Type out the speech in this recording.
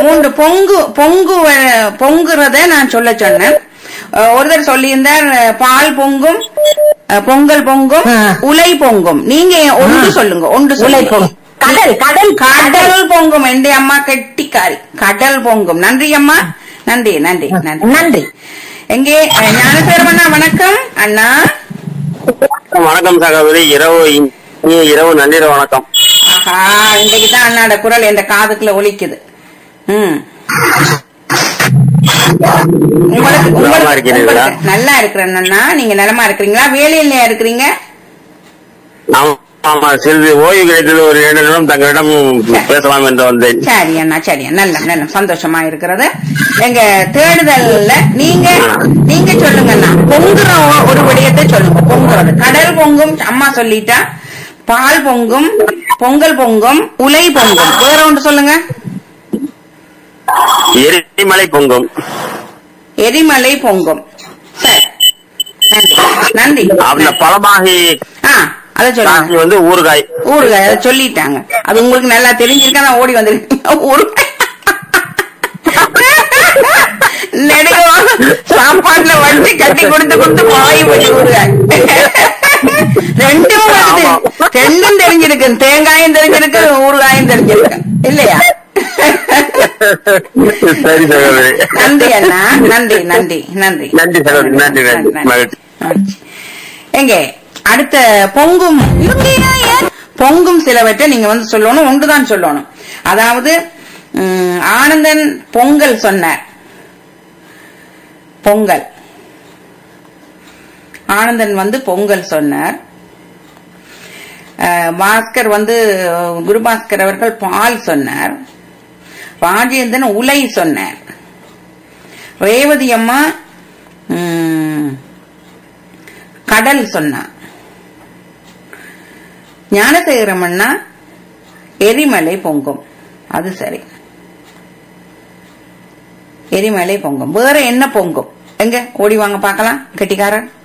மூன்று பொங்கு பொங்கு வ- பொங்குறத நான் சொல்ல சொன்னேன் அஹ், ஒருத்தர் சொல்லியிருந்தார் அஹ், பால் பொங்கும் அஹ், பொங்கல் பொங்கும் ஆ. உலை பொங்கும் நீங்க ஒன்று ஆ. சொல்லுங்க ஒன்று உலை சொல்லுங்க பொங்கும். கடல் கடல் கடல் கடல் பொங்கும் எந்த அம்மா கெட்டிக்காரி கடல் பொங்கும் நன்றி அம்மா நன்றி நன்றி நன்றி நன்றி எங்கே அஹ், ஞானசேரவண்ணா வணக்கம் அண்ணா வணக்கம் சகோதரி இரவு இனிய இரவு நன்றிரவு வணக்கம் ஆஹா இன்றைக்கு தான் அண்ணாட குரல் என்ற காதுக்குள்ள ஒலிக்குது ம் உங்களுக்கு நலமா உங்களுக்கு- இருக்கிறீர்களா? உங்களுக்கு- நல்லா இருக்கிறேன் அண்ணா நீங்க நலமா இருக்கிறீங்களா வேலையில இருக்கிறீங்க ஆமா, ஆமா சிறிது ஓய்வு கிடைத்தது ஒரு இரண்டு நிமிடம் தங்களிடம் பேசலாம் என்று வந்தேன் சரி அண்ணா சரி அண்ணா. நல்ல நல்ல சந்தோஷமா இருக்கிறது எங்க தேடுதல்ல நீங்க நீங்க சொல்லுங்க அண்ணா பொங்குற ஒ- ஒரு விடயத்தை சொல்லுங்க பொங்குறது கடல் பொங்கும் அம்மா சொல்லிட்டா பால் பொங்கும் பொங்கல் பொங்கும் உலை பொங்கும் வேற ஒன்று சொல்லுங்க எரிமலை பொங்கும் எரிமலை பொங்கும் சரி நன்றி நன்றி அந்த பழமாகி ஆ அத சொல்லுங்க காசி வந்து ஊறுகாய் ஊறுகாய் அதை சொல்லிட்டாங்க அது உங்களுக்கு நல்லா தெரிஞ்சிருக்கா நான் ஓடி வந்திருக்கேன் ஊறுகாய் நெடுவா சாப்பாட்டுல வச்சு கட்டி கொடுத்து கொடுத்து பாய் போய் ஊறுகாய் ரெண்டும் வருது ரெண்டும் தெரிஞ்சிருக்கு தேங்காயும் தெரிஞ்சிருக்கு ஊறுகாயும் தெரிஞ்சிருக்கு இல்லையா சரி சகோதரி நன்றி அண்ணா நன்றி நன்றி நன்றி நன்றி சகோதரி நன்றி நன்றி மகிழ்ச்சி மகிழ்ச்சி. எங்கே அடுத்த பொங்கும் பொங்கும் சிலவற்றை நீங்க வந்து சொல்லணும் ஒன்றுதான் சொல்லணும் அதாவது ம், ஆனந்தன் பொங்கல் சொன்னார் பொங்கல் ஆனந்தன் வந்து பொங்கல் சொன்னார் அஹ், பாஸ்கர் வந்து குருபாஸ்கர் அவர்கள் பால் சொன்னார் ராஜேந்திரன் உலை சொன்னார் ரேவதி அம்மா ம், கடல் சொன்னார் ஞானசேகரம் அண்ணா எரிமலை பொங்கும் அது சரி எரிமலை பொங்கும் வேற என்ன பொங்கும் எங்க ஓடி வாங்க பார்க்கலாம் கெட்டிக்காரன்